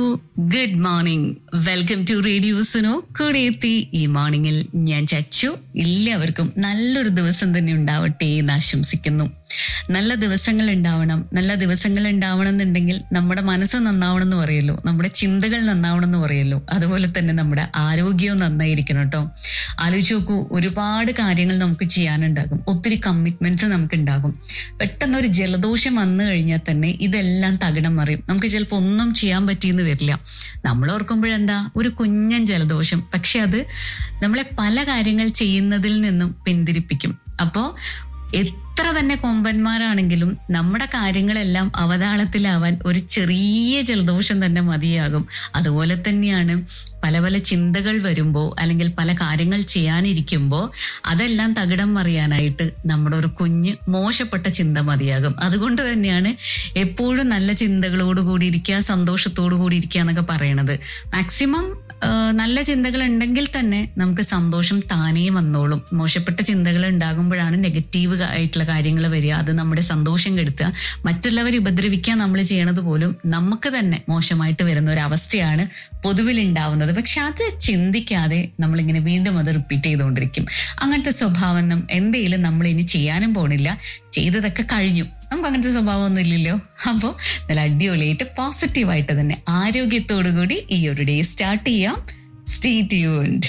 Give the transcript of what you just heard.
good morning welcome to radio Suno കൂടെ എത്തി ഈ മോർണിംഗിൽ ഞാൻ ചച്ചു എല്ലാവർക്കും നല്ലൊരു ദിവസം തന്നെ ഉണ്ടാവട്ടെ എന്ന് ആശംസിക്കുന്നു നല്ല ദിവസങ്ങൾ ഉണ്ടാവണം നല്ല ദിവസങ്ങൾ ഉണ്ടാവണം എന്നുണ്ടെങ്കിൽ നമ്മുടെ മനസ്സ് നന്നാവണം എന്ന് പറയല്ലോ നമ്മുടെ ചിന്തകൾ നന്നാവണം എന്ന് പറയല്ലോ അതുപോലെ തന്നെ നമ്മുടെ ആരോഗ്യവും നന്നായിരിക്കണം കേട്ടോ ആലോചിച്ച് നോക്കൂ ഒരുപാട് കാര്യങ്ങൾ നമുക്ക് ചെയ്യാനുണ്ടാകും ഒത്തിരി കമ്മിറ്റ്മെന്റ്സ് നമുക്ക് ഉണ്ടാകും പെട്ടെന്ന് ഒരു ജലദോഷം വന്നു കഴിഞ്ഞാൽ തന്നെ ഇതെല്ലാം തകിടം മറിയും നമുക്ക് ചിലപ്പോൾ ഒന്നും ചെയ്യാൻ പറ്റിയെന്ന് വരില്ല നമ്മൾ ഓർക്കുമ്പോഴെന്താ ഒരു കുഞ്ഞൻ ജലദോഷം പക്ഷെ അത് നമ്മളെ പല കാര്യങ്ങൾ ചെയ്യുന്നതിൽ നിന്നും പിന്തിരിപ്പിക്കും അപ്പോ എത്ര തന്നെ കൊമ്പന്മാരാണെങ്കിലും നമ്മുടെ കാര്യങ്ങളെല്ലാം അവതാളത്തിലാവാൻ ഒരു ചെറിയ ജലദോഷം തന്നെ മതിയാകും അതുപോലെ തന്നെയാണ് പല പല ചിന്തകൾ വരുമ്പോൾ അല്ലെങ്കിൽ പല കാര്യങ്ങൾ ചെയ്യാനിരിക്കുമ്പോൾ അതെല്ലാം തകിടം മറിയാനായിട്ട് നമ്മുടെ ഒരു കുഞ്ഞ് മോശപ്പെട്ട ചിന്ത മതിയാകും അതുകൊണ്ട് തന്നെയാണ് എപ്പോഴും നല്ല ചിന്തകളോട് കൂടി ഇരിക്കുക സന്തോഷത്തോടു കൂടി ഇരിക്കുക എന്നൊക്കെ പറയണത് മാക്സിമം നല്ല ചിന്തകൾ ഉണ്ടെങ്കിൽ തന്നെ നമുക്ക് സന്തോഷം താനേ വന്നോളും മോശപ്പെട്ട ചിന്തകൾ ഉണ്ടാകുമ്പോഴാണ് നെഗറ്റീവ് ആയിട്ടുള്ള കാര്യങ്ങൾ വരിക അത് നമ്മുടെ സന്തോഷം കെടുത്തുക മറ്റുള്ളവരെ ഉപദ്രവിക്കാൻ നമ്മൾ ചെയ്യണത് പോലും നമുക്ക് തന്നെ മോശമായിട്ട് വരുന്ന ഒരു അവസ്ഥയാണ് പൊതുവിൽ ഉണ്ടാവുന്നത് പക്ഷെ അത് ചിന്തിക്കാതെ നമ്മളിങ്ങനെ വീണ്ടും അത് റിപ്പീറ്റ് ചെയ്തുകൊണ്ടിരിക്കും അങ്ങനത്തെ സ്വഭാവം എന്തെങ്കിലും നമ്മൾ ഇനി ചെയ്യാനും പോണില്ല ചെയ്തതൊക്കെ കഴിഞ്ഞു നമുക്ക് അങ്ങനത്തെ സ്വഭാവമൊന്നും ഇല്ലല്ലോ അപ്പോൾ നല്ല അടിപൊളിയായിട്ട് പോസിറ്റീവായിട്ട് തന്നെ ആരോഗ്യത്തോടു കൂടി ഈ ഒരു ഡേ സ്റ്റാർട്ട് ചെയ്യാം സ്റ്റേ ട്യൂൺഡ്